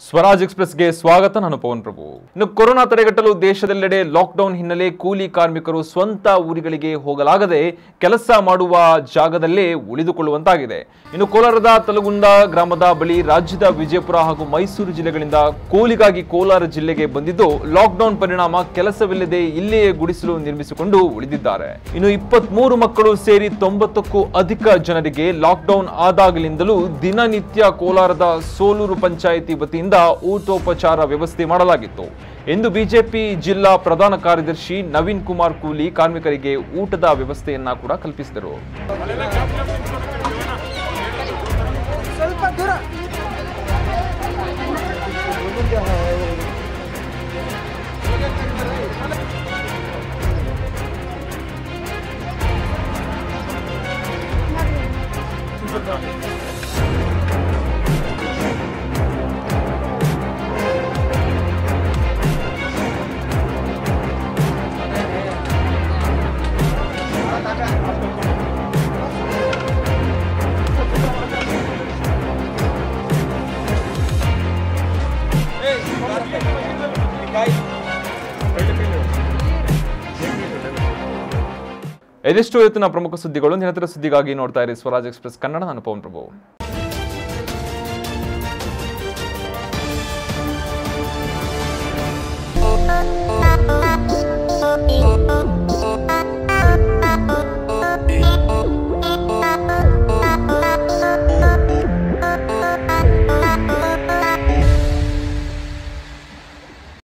ಸ್ವರಾಜ್ ಎಕ್ಸ್ಪ್ರೆಸ್ಗೆ ಸ್ವಾಗತ ನಾನು ಪವನ್ ಪ್ರಭು ಇನ್ನು ಕೊರೋನಾ ತಡೆಗಟ್ಟಲು ದೇಶದೆಲ್ಲೆಡೆ ಲಾಕ್ಡೌನ್ ಹಿನ್ನೆಲೆ ಕೂಲಿ ಕಾರ್ಮಿಕರು ಸ್ವಂತ ಊರುಗಳಿಗೆ ಹೋಗಲಾಗದೆ ಕೆಲಸ ಮಾಡುವ ಜಾಗದಲ್ಲೇ ಉಳಿದುಕೊಳ್ಳುವಂತಾಗಿದೆ ಇನ್ನು ಕೋಲಾರದ ತಲಗುಂದ ಗ್ರಾಮದ ಬಳಿ ರಾಜ್ಯದ ವಿಜಯಪುರ ಹಾಗೂ ಮೈಸೂರು ಜಿಲ್ಲೆಗಳಿಂದ ಕೂಲಿಗಾಗಿ ಕೋಲಾರ ಜಿಲ್ಲೆಗೆ ಬಂದಿದ್ದು ಲಾಕ್ಡೌನ್ ಪರಿಣಾಮ ಕೆಲಸವಿಲ್ಲದೆ ಇಲ್ಲಿಯೇ ಗುಡಿಸಲು ನಿರ್ಮಿಸಿಕೊಂಡು ಉಳಿದಿದ್ದಾರೆ ಇನ್ನು ಇಪ್ಪತ್ಮೂರು ಮಕ್ಕಳು ಸೇರಿ ತೊಂಬತ್ತಕ್ಕೂ ಅಧಿಕ ಜನರಿಗೆ ಲಾಕ್ಡೌನ್ ಆದಾಗಲಿಂದಲೂ ದಿನನಿತ್ಯ ಕೋಲಾರದ ಸೋಲೂರು ಪಂಚಾಯಿತಿ ವತಿಯಿಂದ ಊಟೋಪಚಾರ ವ್ಯವಸ್ಥೆ ಮಾಡಲಾಗಿತ್ತು ಎಂದು ಬಿಜೆಪಿ ಜಿಲ್ಲಾ ಪ್ರಧಾನ ಕಾರ್ಯದರ್ಶಿ ನವೀನ್ ಕುಮಾರ್ ಕೂಲಿ ಕಾರ್ಮಿಕರಿಗೆ ಊಟದ ವ್ಯವಸ್ಥೆಯನ್ನ ಕೂಡ ಕಲ್ಪಿಸಿದರು ಸ್ವಲ್ಪ ದೂರ ಇದೆಷ್ಟು ಇವತ್ತಿನ ಪ್ರಮುಖ ಸುದ್ದಿಗಳು ನಿರಂತರ ಸುದ್ದಿಗಾಗಿ ನೋಡ್ತಾ ಇರಿ ಸ್ವರಾಜ್ ಎಕ್ಸ್ಪ್ರೆಸ್ ಕನ್ನಡ ನಾನು ಪವನ್ ಪ್ರಭು